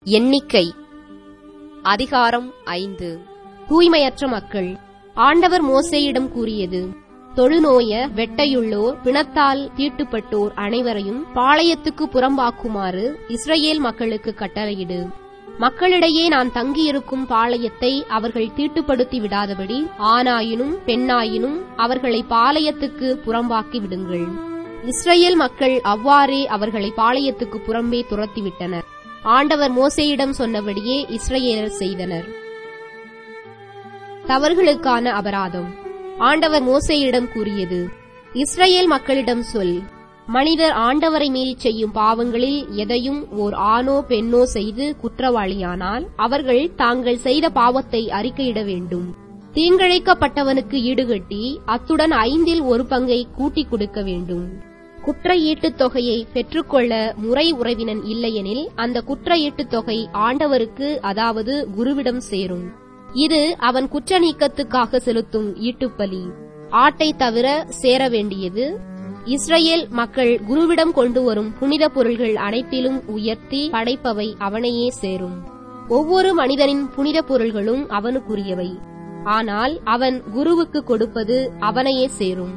எண்ணிக்கை அதிகாரம் ஐந்து தூய்மையற்ற மக்கள் ஆண்டவர் மோசேயிடம் கூறியது தொழுநோய வெட்டையுள்ளோர் பிணத்தால் தீட்டுப்பட்டோர் அனைவரையும் பாளையத்துக்கு புறம்பாக்குமாறு இஸ்ரவேல் மக்களுக்கு கட்டளையிடு மக்களிடையே நான் தங்கியிருக்கும் பாளையத்தை அவர்கள் தீட்டுப்படுத்தி விடாதபடி ஆணாயினும் பெண்ணாயினும் அவர்களை பாளையத்துக்கு புறம்பாக்கி விடுங்கள் இஸ்ரேல் மக்கள் அவ்வாறே அவர்களை பாளையத்துக்கு புறம்பே துரத்திவிட்டனர் ஆண்டவர் மோசேயிடம் சொன்னபடியே இஸ்ரேலர் செய்தனர் தவறுகளுக்கான அபராதம் ஆண்டவர் மோசேயிடம் கூறியது இஸ்ரேல் மக்களிடம் சொல் மனிதர் ஆண்டவரை மீறி செய்யும் பாவங்களில் எதையும் ஓர் ஆணோ பெண்ணோ செய்து குற்றவாளியானால் அவர்கள் தாங்கள் செய்த பாவத்தை அறிக்கையிட வேண்டும் தீங்கிழைக்கப்பட்டவனுக்கு ஈடுகட்டி அத்துடன் ஐந்தில் ஒரு பங்கை கூட்டிக் கொடுக்க வேண்டும் குற்ற ஈட்டுத் தொகையை பெற்றுக்கொள்ள முறை உறவினன் இல்லையெனில் அந்த குற்ற ஈட்டுத் தொகை ஆண்டவருக்கு அதாவது குருவிடம் சேரும் இது அவன் குற்ற நீக்கத்துக்காக செலுத்தும் ஈட்டுப்பலி ஆட்டை தவிர சேர வேண்டியது இஸ்ரேல் மக்கள் குருவிடம் கொண்டு வரும் புனித பொருள்கள் அனைத்திலும் உயர்த்தி படைப்பவை அவனையே சேரும் ஒவ்வொரு மனிதனின் புனித பொருள்களும் அவனுக்குரியவை ஆனால் அவன் குருவுக்கு கொடுப்பது அவனையே சேரும்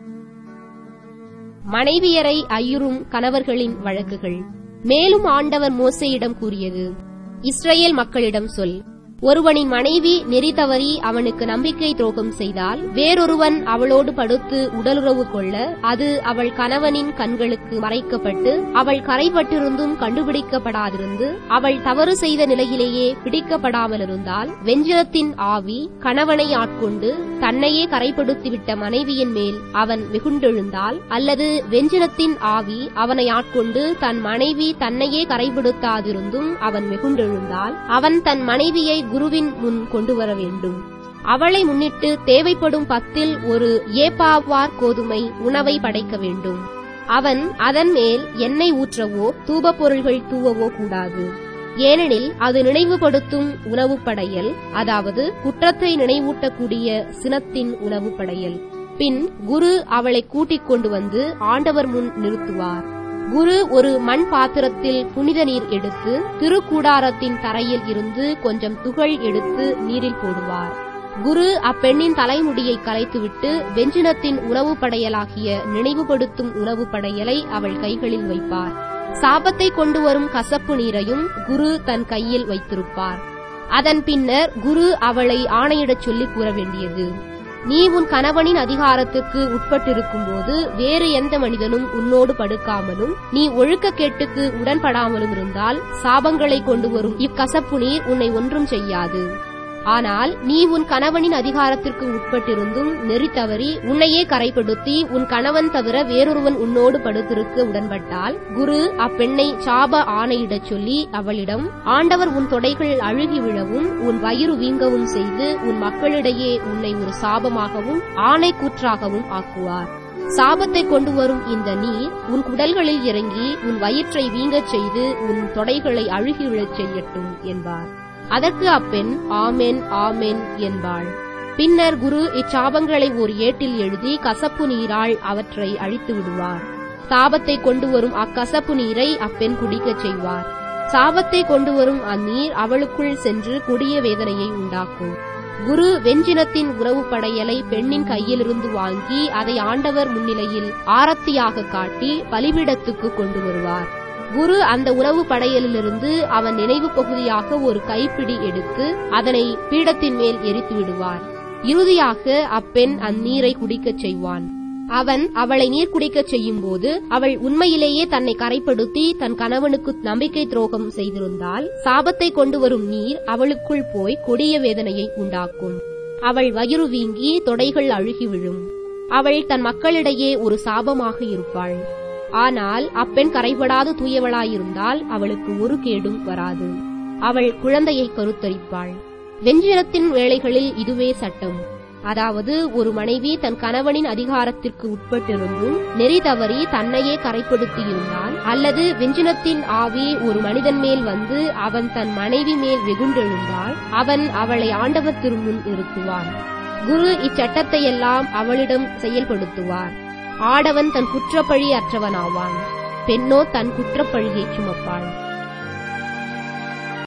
மனைவியரை ஐயுறும் கணவர்களின் வழக்குகள் மேலும் ஆண்டவர் மோசையிடம் கூறியது இஸ்ரேல் மக்களிடம் சொல் ஒருவனின் மனைவி நெறி தவறி அவனுக்கு நம்பிக்கை துரோகம் செய்தால் வேறொருவன் அவளோடு படுத்து உடலுறவு கொள்ள அது அவள் கணவனின் கண்களுக்கு மறைக்கப்பட்டு அவள் கரைப்பட்டிருந்தும் கண்டுபிடிக்கப்படாதிருந்து அவள் தவறு செய்த நிலையிலேயே பிடிக்கப்படாமல் இருந்தால் வெஞ்சிரத்தின் ஆவி கணவனை ஆட்கொண்டு தன்னையே கரைப்படுத்திவிட்ட மனைவியின் மேல் அவன் வெகுண்டெழுந்தால் அல்லது வெஞ்சிரத்தின் ஆவி அவனை ஆட்கொண்டு தன் மனைவி தன்னையே கரைப்படுத்தாதிருந்தும் அவன் வெகுண்டெழுந்தால் அவன் தன் மனைவியை குருவின் முன் கொண்டு வர வேண்டும் அவளை முன்னிட்டு தேவைப்படும் பத்தில் ஒரு ஏப்பாவார் கோதுமை உணவை படைக்க வேண்டும் அவன் அதன் மேல் எண்ணெய் ஊற்றவோ தூபப் பொருள்கள் தூவவோ கூடாது ஏனெனில் அது நினைவுபடுத்தும் உணவு படையல் அதாவது குற்றத்தை நினைவூட்டக்கூடிய சினத்தின் உணவு படையல் பின் குரு அவளை கூட்டிக் கொண்டு வந்து ஆண்டவர் முன் நிறுத்துவார் குரு ஒரு மண் பாத்திரத்தில் புனித நீர் எடுத்து திருக்கூடாரத்தின் தரையில் இருந்து கொஞ்சம் துகள் எடுத்து நீரில் போடுவார் குரு அப்பெண்ணின் தலைமுடியை கலைத்துவிட்டு வெஞ்சினத்தின் உணவு படையலாகிய நினைவுபடுத்தும் உணவு படையலை அவள் கைகளில் வைப்பார் சாபத்தை கொண்டு வரும் கசப்பு நீரையும் குரு தன் கையில் வைத்திருப்பார் அதன் பின்னர் குரு அவளை ஆணையிடச் சொல்லி கூற வேண்டியது நீ உன் கணவனின் அதிகாரத்துக்கு உட்பட்டிருக்கும் போது வேறு எந்த மனிதனும் உன்னோடு படுக்காமலும் நீ ஒழுக்க கேட்டுக்கு உடன்படாமலும் இருந்தால் சாபங்களை கொண்டு வரும் இக்கசப்பு நீர் உன்னை ஒன்றும் செய்யாது ஆனால் நீ உன் கணவனின் அதிகாரத்திற்கு உட்பட்டிருந்தும் நெறி தவறி உன்னையே கரைப்படுத்தி உன் கணவன் தவிர வேறொருவன் உன்னோடு படுத்திருக்க உடன்பட்டால் குரு அப்பெண்ணை சாப ஆணையிடச் சொல்லி அவளிடம் ஆண்டவர் உன் தொடைகள் அழுகி விழவும் உன் வயிறு வீங்கவும் செய்து உன் மக்களிடையே உன்னை ஒரு சாபமாகவும் ஆணை கூற்றாகவும் ஆக்குவார் சாபத்தை கொண்டு வரும் இந்த நீர் உன் குடல்களில் இறங்கி உன் வயிற்றை வீங்கச் செய்து உன் தொடைகளை அழுகி விழச் செய்யட்டும் என்பார் அதற்கு அப்பெண் ஆமென் ஆமென் என்பாள் பின்னர் குரு இச்சாபங்களை ஒரு ஏட்டில் எழுதி கசப்பு நீரால் அவற்றை அழித்து விடுவார் சாபத்தை கொண்டு வரும் அக்கசப்பு நீரை அப்பெண் குடிக்கச் செய்வார் சாபத்தை கொண்டு வரும் அந்நீர் அவளுக்குள் சென்று கொடிய வேதனையை உண்டாக்கும் குரு வெஞ்சினத்தின் உறவு படையலை பெண்ணின் கையிலிருந்து வாங்கி அதை ஆண்டவர் முன்னிலையில் ஆரத்தியாக காட்டி பலிபீடத்துக்கு கொண்டு வருவார் குரு அந்த உணவு படையலிலிருந்து அவன் நினைவு பகுதியாக ஒரு கைப்பிடி எடுத்து அதனை பீடத்தின் மேல் எரித்து விடுவார் இறுதியாக அப்பெண் அந்நீரை குடிக்கச் செய்வான் அவன் அவளை நீர் குடிக்கச் செய்யும் போது அவள் உண்மையிலேயே தன்னை கரைப்படுத்தி தன் கணவனுக்கு நம்பிக்கை துரோகம் செய்திருந்தால் சாபத்தை கொண்டு வரும் நீர் அவளுக்குள் போய் கொடிய வேதனையை உண்டாக்கும் அவள் வயிறு வீங்கி தொடைகள் அழுகி விழும் அவள் தன் மக்களிடையே ஒரு சாபமாக இருப்பாள் ஆனால் அப்பெண் கரைபடாது தூயவளாயிருந்தால் அவளுக்கு ஒரு கேடும் வராது அவள் குழந்தையை கருத்தரிப்பாள் வெஞ்சிரத்தின் வேளைகளில் இதுவே சட்டம் அதாவது ஒரு மனைவி தன் கணவனின் அதிகாரத்திற்கு உட்பட்டிருந்தும் நெறி தவறி தன்னையே கரைப்படுத்தியிருந்தால் அல்லது வெஞ்சினத்தின் ஆவி ஒரு மனிதன் மேல் வந்து அவன் தன் மனைவி மேல் வெகுண்டெழுந்தால் அவன் அவளை ஆண்டவர் திருமுன் நிறுத்துவான் குரு இச்சட்டத்தையெல்லாம் அவளிடம் செயல்படுத்துவார் ஆடவன் தன் குற்றப்பழி அற்றவனாவான் பெண்ணோ தன் குற்றப்பழியை சுமப்பாள்